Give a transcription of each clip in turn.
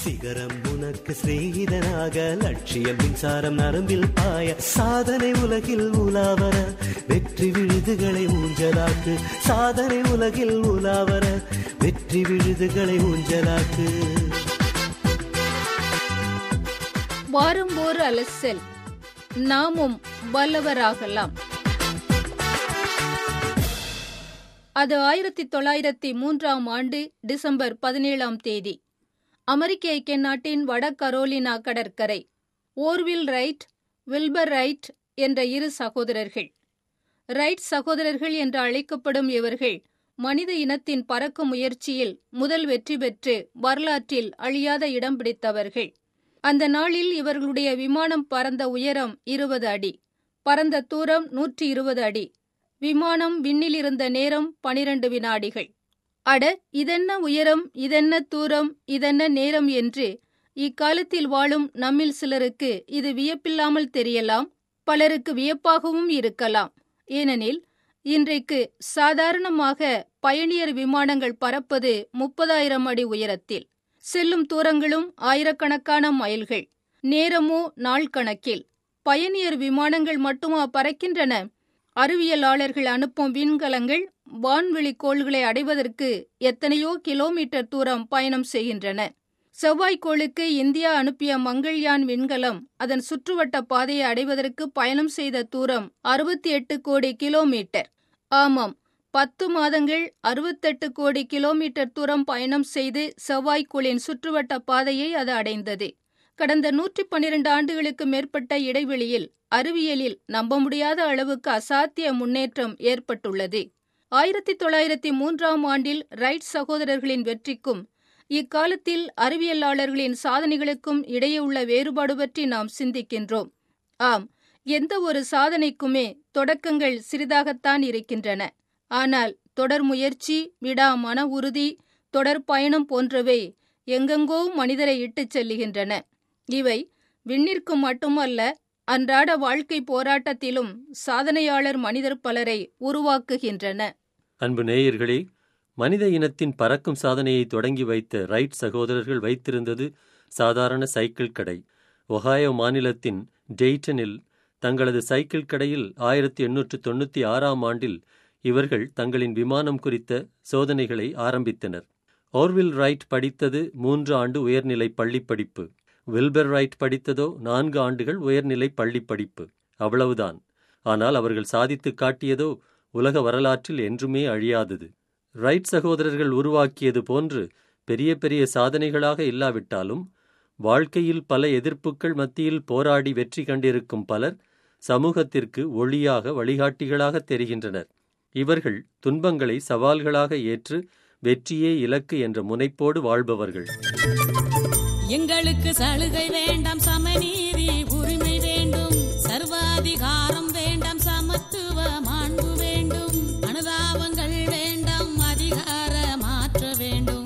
சிகரம் உனக்கு சிநேகிதனாக லட்சியம் மின்சாரம் நரம்பில் பாய சாதனை உலகில் உலாவர வெற்றி விழுதுகளை ஊஞ்சலாக்கு சாதனை உலகில் உலாவர வெற்றி விழுதுகளை ஊஞ்சலாக்கு வாரம் ஒரு அலசல் நாமும் வல்லவராகலாம் அது ஆயிரத்தி தொள்ளாயிரத்தி மூன்றாம் ஆண்டு டிசம்பர் பதினேழாம் தேதி அமெரிக்க ஐக்கிய நாட்டின் வட கரோலினா கடற்கரை ஓர்வில் ரைட் வில்பர் ரைட் என்ற இரு சகோதரர்கள் ரைட் சகோதரர்கள் என்று அழைக்கப்படும் இவர்கள் மனித இனத்தின் பறக்கும் முயற்சியில் முதல் வெற்றி பெற்று வரலாற்றில் அழியாத இடம் பிடித்தவர்கள் அந்த நாளில் இவர்களுடைய விமானம் பறந்த உயரம் இருபது அடி பறந்த தூரம் நூற்றி இருபது அடி விமானம் விண்ணில் இருந்த நேரம் பனிரண்டு வினாடிகள் அட இதென்ன உயரம் இதென்ன தூரம் இதென்ன நேரம் என்று இக்காலத்தில் வாழும் நம்மில் சிலருக்கு இது வியப்பில்லாமல் தெரியலாம் பலருக்கு வியப்பாகவும் இருக்கலாம் ஏனெனில் இன்றைக்கு சாதாரணமாக பயணியர் விமானங்கள் பறப்பது முப்பதாயிரம் அடி உயரத்தில் செல்லும் தூரங்களும் ஆயிரக்கணக்கான மைல்கள் நேரமோ நாள் கணக்கில் பயணியர் விமானங்கள் மட்டுமா பறக்கின்றன அறிவியலாளர்கள் அனுப்பும் விண்கலங்கள் வான்வெளி கோள்களை அடைவதற்கு எத்தனையோ கிலோமீட்டர் தூரம் பயணம் செய்கின்றன செவ்வாய்க்கோளுக்கு இந்தியா அனுப்பிய மங்கள்யான் விண்கலம் அதன் சுற்றுவட்ட பாதையை அடைவதற்கு பயணம் செய்த தூரம் அறுபத்தி எட்டு கோடி கிலோமீட்டர் ஆமாம் பத்து மாதங்கள் அறுபத்தெட்டு கோடி கிலோமீட்டர் தூரம் பயணம் செய்து செவ்வாய்க்கோளின் சுற்றுவட்ட பாதையை அது அடைந்தது கடந்த நூற்றி பன்னிரண்டு ஆண்டுகளுக்கு மேற்பட்ட இடைவெளியில் அறிவியலில் நம்ப முடியாத அளவுக்கு அசாத்திய முன்னேற்றம் ஏற்பட்டுள்ளது ஆயிரத்தி தொள்ளாயிரத்தி மூன்றாம் ஆண்டில் ரைட் சகோதரர்களின் வெற்றிக்கும் இக்காலத்தில் அறிவியலாளர்களின் சாதனைகளுக்கும் இடையே உள்ள வேறுபாடு பற்றி நாம் சிந்திக்கின்றோம் ஆம் எந்த ஒரு சாதனைக்குமே தொடக்கங்கள் சிறிதாகத்தான் இருக்கின்றன ஆனால் தொடர் முயற்சி விடா மன உறுதி தொடர் பயணம் போன்றவை எங்கெங்கோ மனிதரை இட்டுச் செல்லுகின்றன இவை விண்ணிற்கு மட்டுமல்ல அன்றாட வாழ்க்கை போராட்டத்திலும் சாதனையாளர் மனிதர் பலரை உருவாக்குகின்றன அன்பு நேயர்களே மனித இனத்தின் பறக்கும் சாதனையை தொடங்கி வைத்த ரைட் சகோதரர்கள் வைத்திருந்தது சாதாரண சைக்கிள் கடை ஒகாயோ மாநிலத்தின் டெய்டனில் தங்களது சைக்கிள் கடையில் ஆயிரத்தி எண்ணூற்று தொண்ணூற்றி ஆறாம் ஆண்டில் இவர்கள் தங்களின் விமானம் குறித்த சோதனைகளை ஆரம்பித்தனர் ஓர்வில் ரைட் படித்தது மூன்று ஆண்டு உயர்நிலை பள்ளி படிப்பு வில்பர் ரைட் படித்ததோ நான்கு ஆண்டுகள் உயர்நிலை பள்ளி படிப்பு அவ்வளவுதான் ஆனால் அவர்கள் சாதித்துக் காட்டியதோ உலக வரலாற்றில் என்றுமே அழியாதது ரைட் சகோதரர்கள் உருவாக்கியது போன்று பெரிய பெரிய சாதனைகளாக இல்லாவிட்டாலும் வாழ்க்கையில் பல எதிர்ப்புகள் மத்தியில் போராடி வெற்றி கண்டிருக்கும் பலர் சமூகத்திற்கு ஒளியாக வழிகாட்டிகளாக தெரிகின்றனர் இவர்கள் துன்பங்களை சவால்களாக ஏற்று வெற்றியே இலக்கு என்ற முனைப்போடு வாழ்பவர்கள் எங்களுக்கு சலுகை வேண்டாம் சமநீதி உரிமை வேண்டும் சர்வாதிகாரம் வேண்டாம் சமத்துவ மாண்பு வேண்டும் அனுதாபங்கள் வேண்டாம் அதிகார மாற்ற வேண்டும்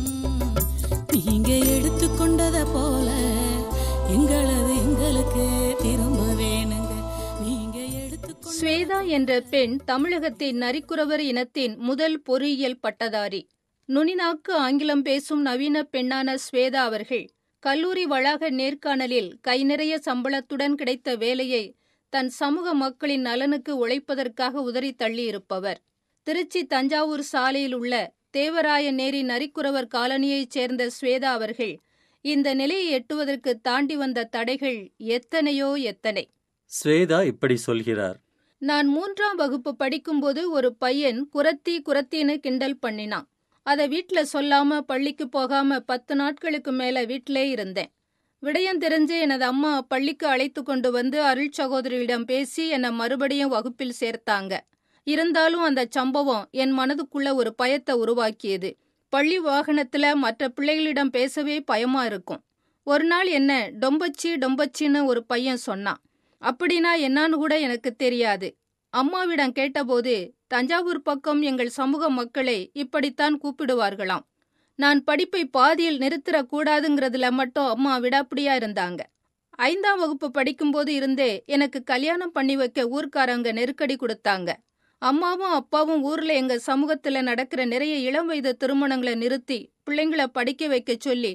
நீங்க எடுத்துக்கொண்டத போல எங்களது எங்களுக்கு திரும்ப வேணுங்க நீங்க எடுத்துக்கொண்ட ஸ்வேதா என்ற பெண் தமிழகத்தின் நரிக்குறவர் இனத்தின் முதல் பொறியியல் பட்டதாரி நுனிநாக்கு ஆங்கிலம் பேசும் நவீன பெண்ணான ஸ்வேதா அவர்கள் கல்லூரி வளாக நேர்காணலில் கை நிறைய சம்பளத்துடன் கிடைத்த வேலையை தன் சமூக மக்களின் நலனுக்கு உழைப்பதற்காக உதறி தள்ளியிருப்பவர் திருச்சி தஞ்சாவூர் சாலையில் உள்ள தேவராய நேரி நரிக்குறவர் காலனியைச் சேர்ந்த ஸ்வேதா அவர்கள் இந்த நிலையை எட்டுவதற்கு தாண்டி வந்த தடைகள் எத்தனையோ எத்தனை ஸ்வேதா இப்படி சொல்கிறார் நான் மூன்றாம் வகுப்பு படிக்கும்போது ஒரு பையன் குரத்தி குரத்தின்னு கிண்டல் பண்ணினான் அத வீட்ல சொல்லாம பள்ளிக்கு போகாம பத்து நாட்களுக்கு மேல வீட்டிலே இருந்தேன் விடயம் தெரிஞ்சு எனது அம்மா பள்ளிக்கு அழைத்து கொண்டு வந்து அருள் சகோதரியிடம் பேசி என்னை மறுபடியும் வகுப்பில் சேர்த்தாங்க இருந்தாலும் அந்த சம்பவம் என் மனதுக்குள்ள ஒரு பயத்தை உருவாக்கியது பள்ளி வாகனத்துல மற்ற பிள்ளைகளிடம் பேசவே பயமா இருக்கும் ஒரு நாள் என்ன டொம்பச்சி டொம்பச்சின்னு ஒரு பையன் சொன்னான் அப்படின்னா என்னான்னு கூட எனக்கு தெரியாது அம்மாவிடம் கேட்டபோது தஞ்சாவூர் பக்கம் எங்கள் சமூக மக்களை இப்படித்தான் கூப்பிடுவார்களாம் நான் படிப்பை பாதியில் நிறுத்திடக் கூடாதுங்கிறதுல மட்டும் அம்மா விடாப்பிடியா இருந்தாங்க ஐந்தாம் வகுப்பு படிக்கும்போது இருந்தே எனக்கு கல்யாணம் பண்ணி வைக்க ஊர்க்காரங்க நெருக்கடி கொடுத்தாங்க அம்மாவும் அப்பாவும் ஊர்ல எங்க சமூகத்துல நடக்கிற நிறைய இளம் வயது திருமணங்களை நிறுத்தி பிள்ளைங்கள படிக்க வைக்க சொல்லி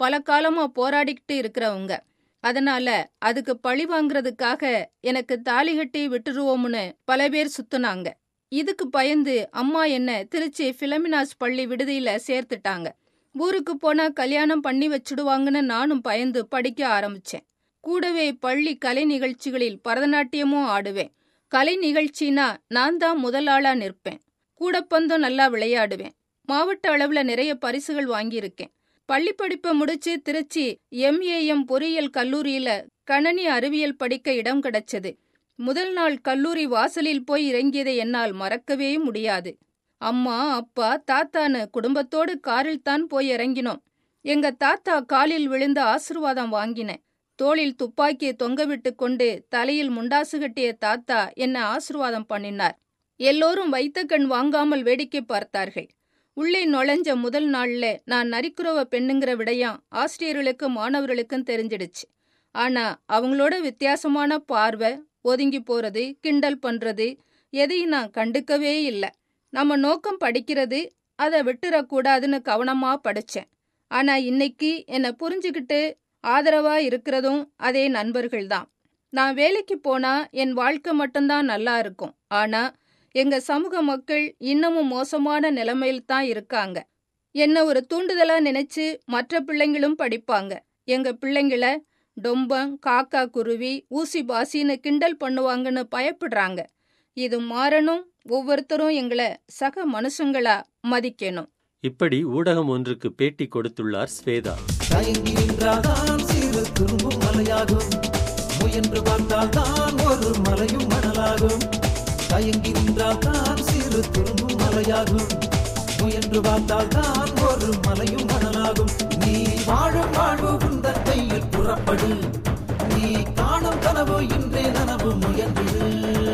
பல காலமா போராடிக்கிட்டு இருக்கிறவங்க அதனால அதுக்கு பழி வாங்குறதுக்காக எனக்கு தாலி கட்டி விட்டுருவோம்னு பல பேர் சுத்துனாங்க இதுக்கு பயந்து அம்மா என்ன திருச்சி பிலமினாஸ் பள்ளி விடுதியில சேர்த்துட்டாங்க ஊருக்கு போனா கல்யாணம் பண்ணி வச்சுடுவாங்கன்னு நானும் பயந்து படிக்க ஆரம்பிச்சேன் கூடவே பள்ளி கலை நிகழ்ச்சிகளில் பரதநாட்டியமும் ஆடுவேன் கலை நிகழ்ச்சினா நான் தான் முதல் ஆளா நிற்பேன் கூடப்பந்தும் நல்லா விளையாடுவேன் மாவட்ட அளவுல நிறைய பரிசுகள் வாங்கியிருக்கேன் பள்ளி படிப்பை முடிச்சு திருச்சி எம்ஏஎம் பொறியியல் கல்லூரியில கணனி அறிவியல் படிக்க இடம் கிடைச்சது முதல் நாள் கல்லூரி வாசலில் போய் இறங்கியதை என்னால் மறக்கவே முடியாது அம்மா அப்பா தாத்தான்னு குடும்பத்தோடு காரில் தான் போய் இறங்கினோம் எங்க தாத்தா காலில் விழுந்த ஆசிர்வாதம் வாங்கினேன் தோளில் துப்பாக்கியை தொங்கவிட்டு கொண்டு தலையில் முண்டாசு கட்டிய தாத்தா என்ன ஆசிர்வாதம் பண்ணினார் எல்லோரும் வைத்த கண் வாங்காமல் வேடிக்கை பார்த்தார்கள் உள்ளே நுழைஞ்ச முதல் நாள்ல நான் நரிக்குறவ பெண்ணுங்கிற விடயம் ஆசிரியர்களுக்கும் மாணவர்களுக்கும் தெரிஞ்சிடுச்சு ஆனா அவங்களோட வித்தியாசமான பார்வை ஒதுங்கி போறது கிண்டல் பண்றது எதையும் நான் கண்டுக்கவே இல்லை நம்ம நோக்கம் படிக்கிறது அதை விட்டுறக்கூடாதுன்னு கவனமா படிச்சேன் ஆனா இன்னைக்கு என்னை புரிஞ்சுக்கிட்டு ஆதரவா இருக்கிறதும் அதே நண்பர்கள்தான் நான் வேலைக்கு போனா என் வாழ்க்கை மட்டும்தான் நல்லா இருக்கும் ஆனா எங்க சமூக மக்கள் இன்னமும் மோசமான நிலைமையில் தான் இருக்காங்க என்ன ஒரு தூண்டுதலா நினைச்சு மற்ற பிள்ளைங்களும் படிப்பாங்க எங்க பிள்ளைங்கள டொம்பம் காக்கா குருவி ஊசி பாசின்னு கிண்டல் பண்ணுவாங்கன்னு பயப்படுறாங்க இது மாறணும் ஒவ்வொருத்தரும் எங்களை சக மனுஷங்களா மதிக்கணும் இப்படி ஊடகம் ஒன்றுக்கு பேட்டி கொடுத்துள்ளார் ஸ்வேதா தயங்கி நின்றால்தான் சிறு துரும்பும் மலையாகும் முயன்று பார்த்தால்தான் ஒரு மலையும் மணலாகும் தயங்கி நின்றால்தான் சிறு துரும்பும் மலையாகும் முயன்று பார்த்தால்தான் ஒரு மலையும் மணலாகும் நீ வாழும் வாழ்வு உந்தன் கையில் புறப்படு நீ காணும் கனவு இன்றே நனவு முயன்றிடு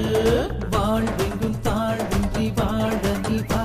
வாழ்வெங்கும் தாழ்வின்றி வாழ நீ வா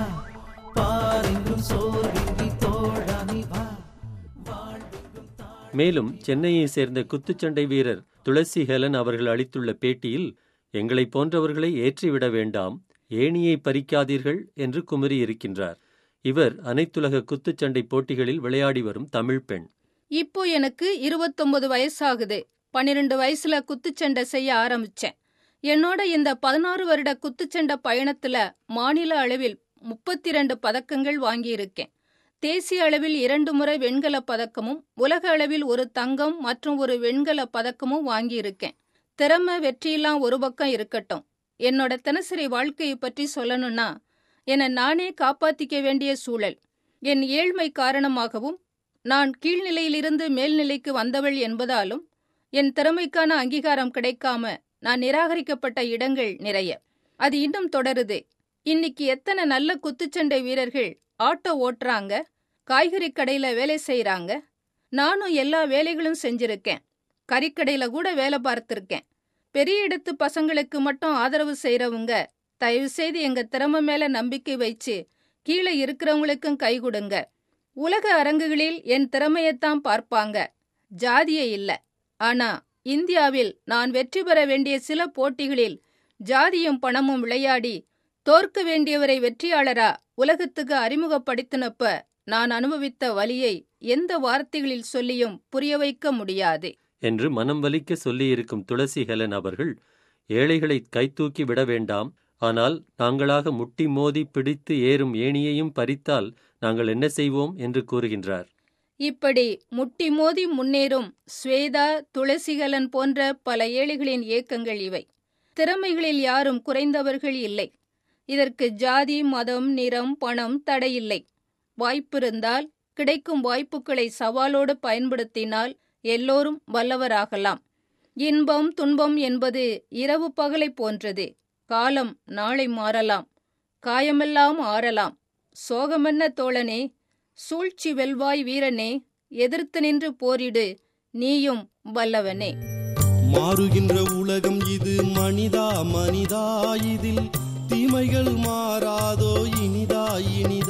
பாரெங்கும் சோர்வின்றி தோழ நீ வா வாழ்வெங்கும் தாழ் மேலும் சென்னையை சேர்ந்த குத்துச்சண்டை வீரர் துளசி ஹெலன் அவர்கள் அளித்துள்ள பேட்டியில் எங்களைப் போன்றவர்களை ஏற்றிவிட வேண்டாம் ஏணியை பறிக்காதீர்கள் என்று குமரி இருக்கின்றார் இவர் அனைத்துலக குத்துச்சண்டை போட்டிகளில் விளையாடி வரும் தமிழ் பெண் இப்போ எனக்கு இருபத்தொன்பது வயசாகுது பன்னிரெண்டு வயசுல குத்துச்சண்டை செய்ய ஆரம்பிச்சேன் என்னோட இந்த பதினாறு வருட குத்துச்சண்டை பயணத்துல மாநில அளவில் முப்பத்தி ரெண்டு பதக்கங்கள் வாங்கியிருக்கேன் தேசிய அளவில் இரண்டு முறை வெண்கல பதக்கமும் உலக அளவில் ஒரு தங்கம் மற்றும் ஒரு வெண்கல பதக்கமும் வாங்கியிருக்கேன் திறமை வெற்றியெல்லாம் ஒரு பக்கம் இருக்கட்டும் என்னோட தினசரி வாழ்க்கையை பற்றி சொல்லணும்னா என்னை நானே காப்பாத்திக்க வேண்டிய சூழல் என் ஏழ்மை காரணமாகவும் நான் கீழ்நிலையிலிருந்து மேல்நிலைக்கு வந்தவள் என்பதாலும் என் திறமைக்கான அங்கீகாரம் கிடைக்காம நான் நிராகரிக்கப்பட்ட இடங்கள் நிறைய அது இன்னும் தொடருது இன்னைக்கு எத்தனை நல்ல குத்துச்சண்டை வீரர்கள் ஆட்டோ ஓட்டுறாங்க காய்கறி கடையில வேலை செய்யறாங்க நானும் எல்லா வேலைகளும் செஞ்சிருக்கேன் கறிக்கடையில கூட வேலை பார்த்திருக்கேன் பெரிய இடத்து பசங்களுக்கு மட்டும் ஆதரவு செய்யறவங்க தயவு செய்து எங்க திறமை மேல நம்பிக்கை வச்சு கீழே இருக்கிறவங்களுக்கும் கை கொடுங்க உலக அரங்குகளில் என் திறமையைத்தான் பார்ப்பாங்க ஜாதியே இல்ல ஆனா இந்தியாவில் நான் வெற்றி பெற வேண்டிய சில போட்டிகளில் ஜாதியும் பணமும் விளையாடி தோற்க வேண்டியவரை வெற்றியாளரா உலகத்துக்கு அறிமுகப்படுத்தினப்ப நான் அனுபவித்த வலியை எந்த வார்த்தைகளில் சொல்லியும் புரிய வைக்க முடியாது என்று மனம் வலிக்க சொல்லியிருக்கும் துளசி ஹெலன் அவர்கள் ஏழைகளை கைதூக்கி விட வேண்டாம் ஆனால் நாங்களாக முட்டி மோதி பிடித்து ஏறும் ஏணியையும் பறித்தால் நாங்கள் என்ன செய்வோம் என்று கூறுகின்றார் இப்படி முட்டி மோதி முன்னேறும் ஸ்வேதா துளசிகலன் போன்ற பல ஏழைகளின் இயக்கங்கள் இவை திறமைகளில் யாரும் குறைந்தவர்கள் இல்லை இதற்கு ஜாதி மதம் நிறம் பணம் தடையில்லை வாய்ப்பிருந்தால் கிடைக்கும் வாய்ப்புகளை சவாலோடு பயன்படுத்தினால் எல்லோரும் வல்லவராகலாம் இன்பம் துன்பம் என்பது இரவு பகலை போன்றது காலம் நாளை மாறலாம் காயமெல்லாம் ஆறலாம் சோகமென்ன தோழனே சூழ்ச்சி வெல்வாய் வீரனே எதிர்த்து நின்று போரிடு நீயும் வல்லவனே மாறுகின்ற உலகம் இது மனிதா மனிதா இதில் தீமைகள் மாறாதோ இனிதாய்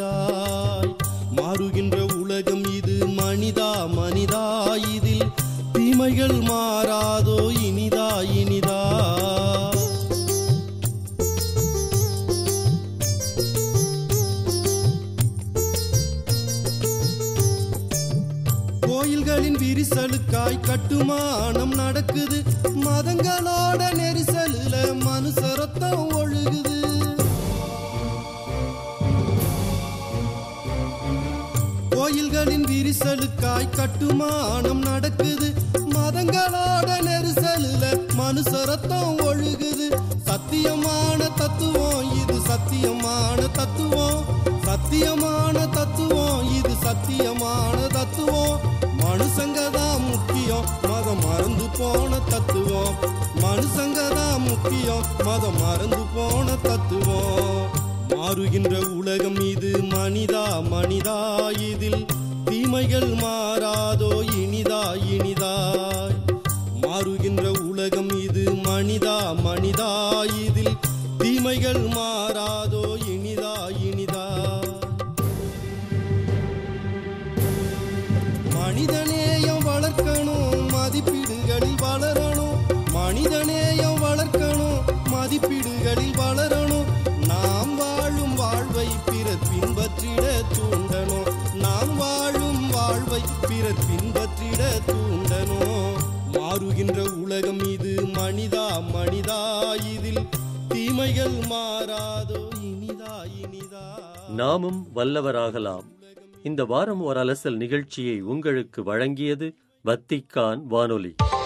இனிதாய் மாறுகின்ற உலகம் இது மனிதா மனிதா இதில் தீமைகள் மாறாதோ இனிதாய் இனிதாய் கோயில்களின் விரிசலுக்காய் கட்டுமானம் நடக்குது மதங்களோட நெரிசலுல மனுஷரத்தம் ஒழுகுது கோயில்களின் விரிசலுக்காய் கட்டுமானம் நடக்குது மதங்களோட நெரிசலுல மனுஷரத்தம் ஒழுகுது சத்தியமான தத்துவம் இது சத்தியமான தத்துவம் சத்தியமான தத்துவம் இது சத்தியமான தத்துவம் மனுஷங்க தான் முக்கியம் மதம் மறந்து போன தத்துவம் மனுஷங்க தான் முக்கியம் மதம் மறந்து போன தத்துவம் மாறுகின்ற உலகம் இது மனிதா மனிதா இதில் தீமைகள் மாறாதோ இனிதா இனிதாய் மாறுகின்ற உலகம் இது மனிதா மனிதா இதில் தீமைகள் மாறாதோ இனிதா இனிதா மனிதநேயம் வளர்க்கணும் மதிப்பீடுகளில் வளரணும் மனிதநேயம் வளர்க்கணும் மதிப்பீடுகளில் வளரணும் நாம் வாழும் வாழ்வை பிறர் பின்பற்றிட தூண்டணும் நாம் வாழும் வாழ்வை பிறர் பின்பற்றிட தூண்டணும் மாறுகின்ற உலகம் இது மனிதா மனிதா இதில் தீமைகள் மாறாதோ இனிதா இனிதா நாமும் வல்லவராகலாம் இந்த வாரம் ஒரு அலசல் நிகழ்ச்சியை உங்களுக்கு வழங்கியது வத்திக்கான் வானொலி